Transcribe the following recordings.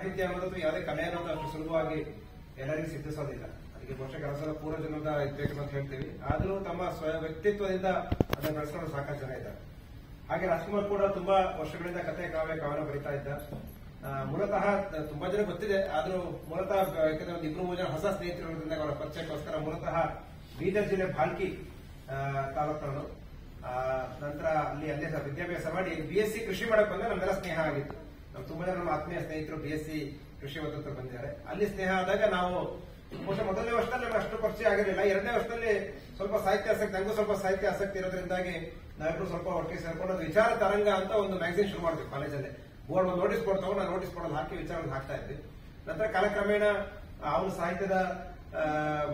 ಸಾಹಿತ್ಯ ಅನ್ನೋದು ಯಾವುದೇ ಕಲೆ ಅನ್ನೋದು ಅಷ್ಟು ಸುಲಭವಾಗಿ ಎಲ್ಲರಿಗೂ ಸಿದ್ಧಿಸೋದಿಲ್ಲ ಅದಕ್ಕೆ ಬಹುಶಃ ಕೆಲವು ಸಲ ಪೂರ್ವ ಜನ್ಮದ ಇರ್ಬೇಕು ಅಂತ ಹೇಳ್ತೀವಿ ಆದ್ರೂ ತಮ್ಮ ಸ್ವ ವ್ಯಕ್ತಿತ್ವದಿಂದ ಅದನ್ನು ಬೆಳೆಸ್ಕೊಂಡು ಸಾಕಷ್ಟು ಜನ ಇದ್ದಾರೆ ಹಾಗೆ ರಾಜ್ಕುಮಾರ್ ಕೂಡ ತುಂಬಾ ವರ್ಷಗಳಿಂದ ಕತೆ ಕಾವ್ಯ ಕವನ ಬರೀತಾ ಇದ್ದ ಆ, ಮೂಲತಃ ತ- ತುಂಬಾ ಜನ ಗೊತ್ತಿದೆ ಆದ್ರೂ ಮೂಲತಃ ಬ- ಯಾಕಂದ್ರೆ ಒಂದು ಇಬ್ರು ಮೂರು ಜನ ಹೊಸ ಸ್ನೇಹಿತರು ಇರೋದ್ರಿಂದ ಅವರ ಪರಿಚಯಕ್ಕೋಸ್ಕರ ಮೂಲತಃ ಬೀದರ್ ಜಿಲ್ಲೆ ಭಾಲ್ಕಿ ಆ, ತಾಲೂಕನವನು ಆ, ನಂತರ ಅಲ್ಲಿ ಅಲ್ಲೇ ಸ- ವಿದ್ಯಾಭ್ಯಾಸ ಮಾಡಿ ಬಿ ಎಸ್ ಸಿ ಕೃಷಿ ಮಾಡಕ್ ಬಂದ ನಮ್ಮೆಲ್ಲ ಸ್ನೇಹ ಆಗಿತ್ತು ನಮ್ಮ ತುಂಬಾ ಜನ ನಮ್ಮ ಆತ್ಮೀಯ ಸ್ನೇಹಿತರು ಬಿ ಎಸ್ ಸಿ ಕೃಷಿ ಓದುತ್ತಾರೆ ಬಂದಿದ್ದಾರೆ ಅಲ್ಲಿ ಸ್ನೇಹ ಆದಾಗ ನಾವು ಬಹುಶಃ ಮೊದಲನೇ ವರ್ಷದಲ್ಲಿ ನಮ್ಗೆ ಅಷ್ಟು ಪರಿಚಯ ಆಗಿರಲಿಲ್ಲ ಎರಡನೇ ವರ್ಷದಲ್ಲಿ ಸ್ವಲ್ಪ ಸಾಹಿತ್ಯ ಆಸಕ್ತಿ ನಂಗೂ ಸ್ವಲ್ಪ ಸಾಹಿತ್ಯ ಆಸಕ್ತಿ ಇರೋದ್ರಿಂದಾಗಿ ನಾವಿಬ್ರು ಸ್ವಲ್ಪ ಒಟ್ಟಿಗೆ ಸೇರ್ಕೊಂಡು ಅದು ವಿಚಾರ ತರಂಗ ಅಂತ ಒಂದು ಮ್ಯಾಗಝಿನ್ ಶುರು ಮಾಡಿದ್ವಿ ಕಾಲೇಜಲ್ಲಿ ಬೋರ್ಡ್ ಒಂದು ನೋಟಿಸ್ ಬೋರ್ಡ್ ತಗೊಂಡು ನೋಟಿಸ್ ಬೋರ್ಡ್ ಹಾಕಿ ವಿಚಾರ ಹಾಕ್ತಾ ಇದ್ವಿ ನಂತರ ಕಾಲಕ್ರಮೇಣ ಅವನ ಸಾಹಿತ್ಯದ ಆ,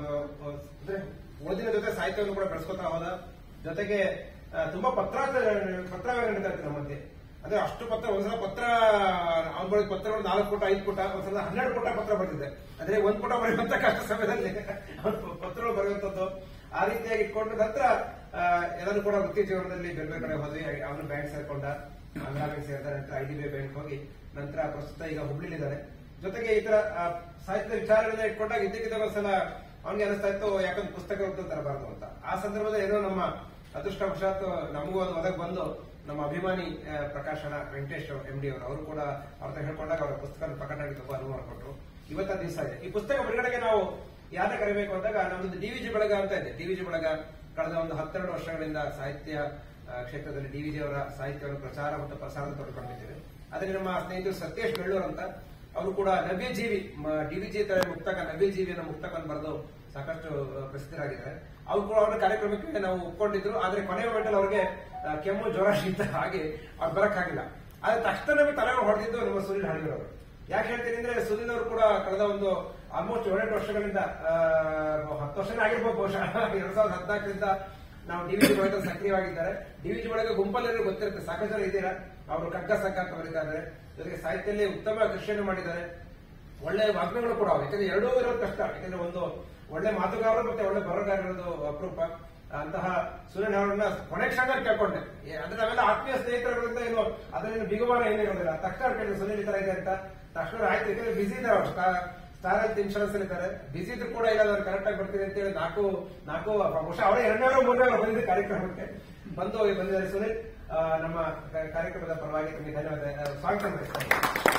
ಅಂದ್ರೆ ಓದಿನ ಜೊತೆ ಸಾಹಿತ್ಯವನ್ನು ಕೂಡ ಬೆಳೆಸ್ಕೊತಾ ಹೋದ ಜೊತೆಗೆ ಆ, ತುಂಬಾ ಪತ್ರ ಪತ್ರ ನಡೀತಾ ಇತ್ತು ನಮ್ಮ ಮಧ್ಯೆ ಅಂದ್ರೆ ಅಷ್ಟು ಪತ್ರ ಒಂದ್ಸಲ ಪತ್ರ ಅವ್ನ ಬಳಿ ಪತ್ರಗಳು ನಾಲ್ಕು ಪುಟ ಐದು ಪುಟ ಒಂದ್ಸಲ ಹನ್ನೆರಡು ಪುಟ ಪತ್ರ ಬರ್ತಿದ್ದೆ ಅಂದ್ರೆ ಒಂದ್ ಪುಟ ಬರೆಯುವಂತ ಕಷ್ಟ ಸಮಯದಲ್ಲಿ ಅವ್ನ ಪತ್ರಗಳು ಬರೆಯುವಂತದ್ದು ಆ ರೀತಿಯಾಗಿ ಇಟ್ಕೊಂಡು ನಂತರ ಆ, ಎಲ್ಲರೂ ಕೂಡ ವೃತ್ತಿ ಜೀವನದಲ್ಲಿ ಬೇರೆ ಬೇರೆ ಕಡೆ ಹೋದ್ವಿ ಅವನು ಬ್ಯಾಂಕ್ ಸೇರ್ಕೊಂಡ ಆಂಧ್ರ ಬ್ಯಾಂಕ್ ಸೇರ್ತಾರೆ ನಂತರ ಐ ಡಿ ಬಿ ಬ್ಯಾಂಕ್ ಹೋಗಿ ನಂತರ ಪ್ರಸ್ತುತ ಈಗ ಹುಬ್ಳಿಲಿದ್ದಾನೆ ಜೊತೆಗೆ ಈ ತರ ಆ, ಸಾಹಿತ್ಯದ ವಿಚಾರಗಳನ್ನ ಇಟ್ಕೊಂಡಾಗ ಇದ್ದಕ್ಕಿದ್ದಾಗ ಒಂದ್ಸಲ ಅವನಿಗೆ ಅನಿಸ್ತಾ ಇತ್ತು ಯಾಕಂದ್ರೆ ಪುಸ್ತಕ ಓದ್ತಾ ತರಬಾರ್ದು ಅಂತ ಆ ಸಂದರ್ಭದಲ್ಲಿ ಏನೋ ನಮ್ಮ ಅದೃಷ್ಟವಶಾತ್ ನಮಗೂ ಒಂದು ಒದಗಿ ಬಂದು ನಮ್ಮ ಅಭಿಮಾನಿ ಆ, ಪ್ರಕಾಶನ ವೆಂಕಟೇಶ್ ಎಂ ಡಿ ಅವರು ಅವರು ಕೂಡ ಅವ್ರ ಹತ್ರ ಹೇಳ್ಕೊಂಡಾಗ ಅವರ ಪುಸ್ತಕ ಪ್ರಕಟಣೆ ತುಂಬಾ ಅನುಭವ ಕೊಟ್ಟರು ಇವತ್ತ ದಿವಸ ಇದೆ ಈ ಪುಸ್ತಕ ಬಿಡುಗಡೆಗೆ ನಾವು ಯಾರನ್ನ ಕರಿಬೇಕು ಅಂದಾಗ ನಮ್ದು ಡಿವಿಜಿ ಬಳಗ ಅಂತ ಇದೆ ಡಿವಿಜಿ ಬಳಗ ಕಳೆದ ಒಂದು ಹತ್ತೆರಡು ವರ್ಷಗಳಿಂದ ಸಾಹಿತ್ಯ ಆ, ಕ್ಷೇತ್ರದಲ್ಲಿ ಡಿವಿಜಿ ಅವರ ಸಾಹಿತ್ಯವನ್ನು ಪ್ರಚಾರ ಮತ್ತು ಪ್ರಸಾರ ತೊಡಕೊಂಡಿದ್ದೇವೆ ಅದೇ ನಮ್ಮ ಸ್ನೇಹಿತರು ಸತ್ಯೇಶ್ ಬೆಳ್ಳೂರ್ ಅಂತ ಅವರು ಕೂಡ ನವ್ಯ ಜೀವಿ ಡಿವಿಜಿ ತರ ಮುಕ್ತಕ ನವ್ಯ ಜೀವಿಯನ್ನು ಮುಕ್ತಕವನ್ನು ಬರೆದು ಸಾಕಷ್ಟು ಆ, ಪ್ರಸಿದ್ಧರಾಗಿದ್ದಾರೆ ಅವ್ರು ಕೂಡ ಅವರ ಕಾರ್ಯಕ್ರಮಕ್ಕೆ ನಾವು ಒಪ್ಕೊಂಡಿದ್ರು ಆದ್ರೆ ಕೊನೆಯ ಮೊಮೆಂಟಲ್ಲಿ ಅವ್ರಿಗೆ ಆ, ಕೆಮ್ಮು ಜ್ವರ ಶೀತ ಹಾಗೆ ಅವ್ರು ಬರಕ್ಕಾಗಿಲ್ಲ ಆದ್ರೆ ತಕ್ಷಣವೇ ತಲೆ ಹೊಡೆದಿದ್ದು ನಮ್ಮ ಸುನಿಲ್ ಹಳ್ಳಿಯವರು ಅವರು ಯಾಕೆ ಹೇಳ್ತೀನಿ ಅಂದ್ರೆ ಸುನಿಲ್ ಅವರು ಕೂಡ ಕಳೆದ ಒಂದು ಆಲ್ಮೋಸ್ಟ್ ಏಳೆಂಟು ವರ್ಷಗಳಿಂದ ಆ, ಹತ್ತು ವರ್ಷನೇ ಆಗಿರ್ಬೋದು ಬಹುಶಃ ಎರಡ್ ಸಾವಿರದ ಹದಿನಾಲ್ಕರಿಂದ ನಾವು ಡಿವಿಜಿ ಒಳಗೆ ಸಕ್ರಿಯವಾಗಿದ್ದಾರೆ ಡಿವಿಜಿ ಒಳಗೆ ಗುಂಪಲ್ಲಿ ಗೊತ್ತಿರುತ್ತೆ ಸಾಕಷ್ಟು ಜನ ಇದ್ದೀರಾ ಅವರು ಕಗ್ಗ ಸಂಘ ಅಂತ ಬರೀತಾರೆ ಜೊತೆಗೆ ಸಾಹಿತ್ಯದಲ್ಲಿ ಉತ್ತಮ ಕೃಷಿಯನ್ನು ಮಾಡಿದ್ದಾರೆ ಒಳ್ಳೆ ವಾಗ್ಮಿಗಳು ಕೂಡ ಅವು ಯಾಕಂದ್ರೆ ಎರಡೂ ಇರೋದು ಕಷ್ಟ ಯಾಕಂದ್ರೆ ಒಂದು ಒಳ್ಳೆ ಮಾತುಗಾರರು ಮತ್ತೆ ಒಳ್ಳೆ ಬರಗಾರ ಇರೋದು ಅಪರೂಪ ಅಂತಹ ಸುರೇಶ್ ಅವರನ್ನ ಕೊನೆ ಕ್ಷಣದಲ್ಲಿ ಕೇಳ್ಕೊಂಡೆ ಏ, ಅಂದ್ರೆ ನಾವೆಲ್ಲ ಆತ್ಮೀಯ ಸ್ನೇಹಿತರುಗಳಿಂದ ಏನು ಅದರಿಂದ ಬಿಗುಮಾನ ಏನೂ ಇರೋದಿಲ್ಲ ತಕ್ಷಣ ಕೇಳಿದ್ರು ಸುನೀಲ್ ಈ ತರ ಇದೆ ಅಂತ ತಕ್ಷಣ ಆಯ್ತು ಯಾಕಂದ್ರೆ ಬಿಸಿ ಇದ್ದಾರೆ ಅವ್ರು ಸ್ಟಾ- ಸ್ಟಾರ್ ಹೆಲ್ತ್ ಇನ್ಶೂರೆನ್ಸ್ ಅಲ್ಲಿ ಇದ್ದಾರೆ ಬಿಸಿ ಇದ್ರು ಕೂಡ ಇಲ್ಲ ನಾನು ಕರೆಕ್ಟ್ ಆಗಿ ಬರ್ತೀನಿ ಅಂತ ಹೇಳಿ ನಾಲ್ಕು ನಾಲ್ಕು ಬಹುಶಃ ಅವರೇ ಎರಡನೇ ಮೂರನೇ ಬಂದಿದ್ದ ಕಾರ್ಯಕ್ರಮಕ್ಕೆ ಬಂದು ಬಂದಿದ್ದಾರೆ ಸುನೀಲ್ ಆ, ನಮ್ಮ ಕ- ಕಾರ್ಯಕ್ರಮದ ಪರವಾಗಿ ನಿಮಗೆ ಧನ್ಯವಾದ ಆ, ಸ್ವಾಗತ ಬಯಸ್ತೇನೆ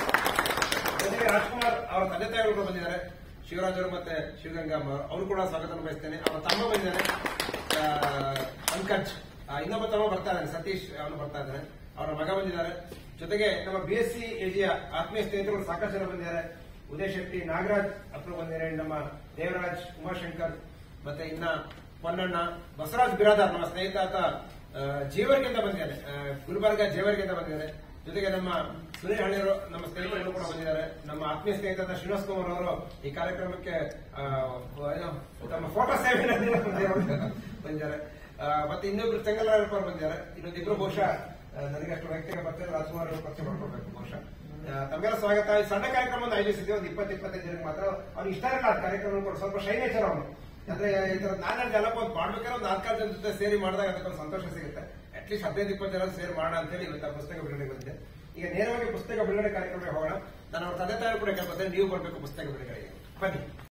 ಜೊತೆಗೆ ರಾಜ್ಕುಮಾರ್ ಅವರ ತಂದೆ ತಾಯಿಗಳು ಕೂಡ ಬಂದಿದ್ದಾರೆ ಶಿವರಾಜ್ ಅವರು ಮತ್ತೆ ಶಿವಗಂಗಾಮ್ಮ ಅವರು ಅವರು ಕೂಡ ಸ್ವಾಗತ ಬಯಸ್ತೇನೆ ಅವರ ತಮ್ಮ ಬಂದಿದ್ದಾರೆ ಆ, ಪಂಕಜ್ ಆ, ಇನ್ನೊಬ್ಬ ತಮ್ಮ ಬರ್ತಾ ಇದ್ದಾನೆ ಸತೀಶ್ ಅವನು ಬರ್ತಾ ಇದ್ದಾನೆ ಅವರ ಮಗ ಬಂದಿದ್ದಾರೆ ಜೊತೆಗೆ ನಮ್ಮ ಬಿ ಎಸ್ ಸಿ ಎಜಿಯ ಆತ್ಮೀಯ ಸ್ನೇಹಿತರು ಸಾಕಷ್ಟು ಜನ ಬಂದಿದ್ದಾರೆ ಉದಯ್ ಶೆಟ್ಟಿ ನಾಗರಾಜ್ ಅಪ್ರು ಬಂದಿದ್ದಾರೆ ನಮ್ಮ ದೇವರಾಜ್ ಉಮಾಶಂಕರ್ ಮತ್ತೆ ಇನ್ನ ಪೊನ್ನಣ್ಣ ಬಸವರಾಜ್ ಬಿರಾದಾರ್ ನಮ್ಮ ಸ್ನೇಹಿತ ಆತ ಆ, ಜೇವರ್ಗಿಂದ ಬಂದಿದ್ದಾರೆ ಆ, ಗುಲ್ಬರ್ಗ ಜೇವರ್ಗಿಂದ ಬಂದಿದ್ದಾರೆ ಜೊತೆಗೆ ನಮ್ಮ ಸುನೀಲ್ ಹಳ್ಳಿಯವರು ನಮ್ಮ ಸ್ನೇಹಿತರು ಕೂಡ ಬಂದಿದ್ದಾರೆ ನಮ್ಮ ಆತ್ಮೀಯ ಸ್ನೇಹಿತರಾದ ಶ್ರೀನಿವಾಸ್ ಕುಮಾರ್ ಅವರು ಈ ಕಾರ್ಯಕ್ರಮಕ್ಕೆ ಆ, ಏನು, ತಮ್ಮ ಫೋಟೋ ಸೇವೆಯಲ್ಲಿ ಬಂದಿದ್ದಾರೆ ಆ, ಮತ್ತೆ ಇನ್ನೊಬ್ರು ಚೆಂಗಲರಾಯಪ್ಪ ಅವರು ಬಂದಿದ್ದಾರೆ ಇನ್ನೊಂದಿಬ್ರು ಬಹುಶಃ ಆ, ನನಗೆ ಅಷ್ಟು ವ್ಯಕ್ತಿಗೆ ಬರ್ತಾರೆ ರಾಜ್ಕುಮಾರ್ ಅವರು ಪರಿಚಯ ಮಾಡ್ಕೊಳ್ಬೇಕು ಬಹುಶಃ ಆ, ತಮ್ಮೆಲ್ಲ ಸ್ವಾಗತ ಈ ಸಣ್ಣ ಕಾರ್ಯಕ್ರಮ ಒಂದು ಆಯೋಜಿಸಿದ್ವಿ ಒಂದು ಇಪ್ಪತ್ತು ಇಪ್ಪತ್ತೈದು ಜನಕ್ಕೆ ಮಾತ್ರ ಅವ್ನು ಇಷ್ಟ ಇರಲ್ಲ ಆ ಕಾರ್ಯಕ್ರಮ ಕೂಡ ಸ್ವಲ್ಪ ಶೈ ನೇಚರ್ ಅವನು ಅಂದ್ರೆ ಈ ತರ ನಾನೇ ಡೆವಲಪ್ ಒಂದು ಮಾಡ್ಬೇಕಾದ್ರೆ ಒಂದು ನಾಲ್ಕಾರು ಜನ ಜೊತೆ ಸೇರಿ ಮಾಡಿದಾಗ ಅದಕ್ಕೊಂದು ಸಂತೋಷ ಸಿಗುತ್ತೆ ಅಟ್ಲೀಸ್ಟ್ ಹದಿನೈದು ಇಪ್ಪತ್ತು ಜನ ಸೇರಿ ಮಾಡೋಣ ಅಂತ ಹೇಳಿ ಇವತ್ತು ಆ ಪುಸ್ತಕ ಬಿಡುಗಡೆ ಬಂದಿದೆ ಈಗ ನೇರವಾಗಿ ಪುಸ್ತಕ ಬಿಡುಗಡೆ ಕಾರ್ಯಕ್ರಮಕ್ಕೆ ಹೋಗೋಣ ನಾನು ಅವ್ರ ತಂದೆ ತಾಯಿ ಕೂಡ ಕೇಳ್ಕೊತೇನೆ ನೀವು ಬರ್ಬೇಕು ಪುಸ್ತಕ ಬಿಡುಗಡೆಗೆ ಬನ್ನಿ